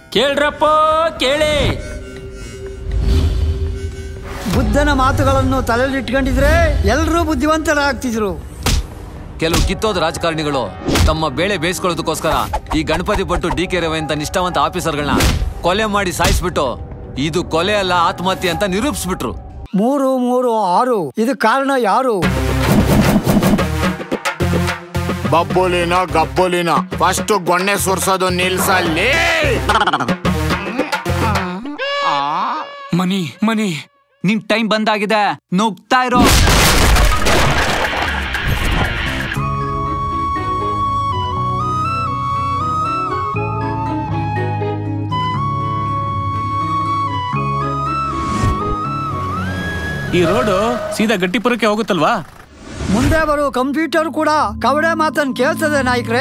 ಕೇಳ್ರಪ್ಪ ಕೇಳಿ ಬುದ್ಧನ ಮಾತುಗಳನ್ನು ತಲೆಯಲ್ಲಿಟ್ಕೊಂಡಿದ್ರೆ ಎಲ್ಲರೂ ಬುದ್ಧಿವಂತರಾಗ್ತಿದ್ರು ಕೆಲವು ಕಿತ್ತೋದ ರಾಜಕಾರಣಿಗಳು ತಮ್ಮ ಬೇಳೆ ಬೇಯಿಸ್ಕೊಳ್ಳೋದಕ್ಕೋಸ್ಕರ ಈ ಗಣಪತಿ ಭಟ್ಟು ಡಿ ಕೆ ರವಿ ಅಂತ ನಿಷ್ಠಾವಂತ ಆಫೀಸರ್ಗಳನ್ನ ಕೊಲೆ ಮಾಡಿ ಸಾಯಿಸ್ಬಿಟ್ಟು ಇದು ಕೊಲೆ ಅಲ್ಲ ಆತ್ಮಹತ್ಯೆ ಅಂತ ನಿರೂಪಿಸ್ಬಿಟ್ರು ಮೂರು ಮೂರು ಆರು ಇದು ಕಾರಣ ಯಾರು ಬಬ್ಬುಲಿನ ಗಬ್ಬುಲಿನ ಫಸ್ಟ್ ಗೊಣ್ಣೆ ಸುರ್ಸೋದು ನಿಲ್ಸಲ್ಲಿ ಮನಿ ಮನಿ ನಿನ್ ಟೈಮ್ ಬಂದಾಗಿದೆ ನುಗ್ತಾ ಇರೋ ಈ ರೋಡು ಸೀದಾ ಗಟ್ಟಿಪುರಕ್ಕೆ ಹೋಗುತ್ತಲ್ವಾ ಮುಂದೆ ಬರೋ ಕಂಪ್ಯೂಟರ್ ಕೂಡ ಕವಡೆ ಮಾತನ್ನು ಕೇಳ್ತದೆ ನಾಯ್ಕ್ರೆ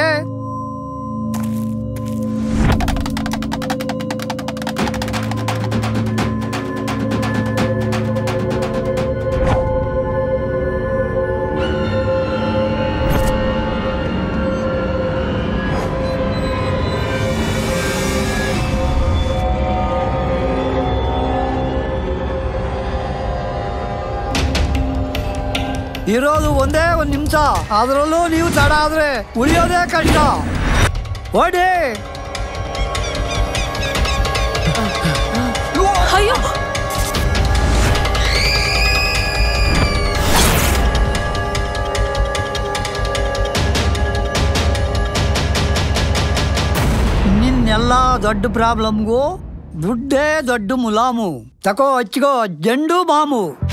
ಇರೋದು ಒಂದೇ ಒಂದು ನಿಮಿಷ ಅದರಲ್ಲೂ ನೀವು ತಡ ಆದ್ರೆ ಉಳಿಯೋದೇ ಕಷ್ಟ ಓಡಿ ಅಯ್ಯೋ ನಿನ್ನೆಲ್ಲ ದೊಡ್ಡ ಪ್ರಾಬ್ಲಮ್ಗೂ ದುಡ್ಡೇ ದೊಡ್ಡ ಮುಲಾಮು ತಕೋ ಹಚ್ಕೋ ಜಂಡು ಬಾಮು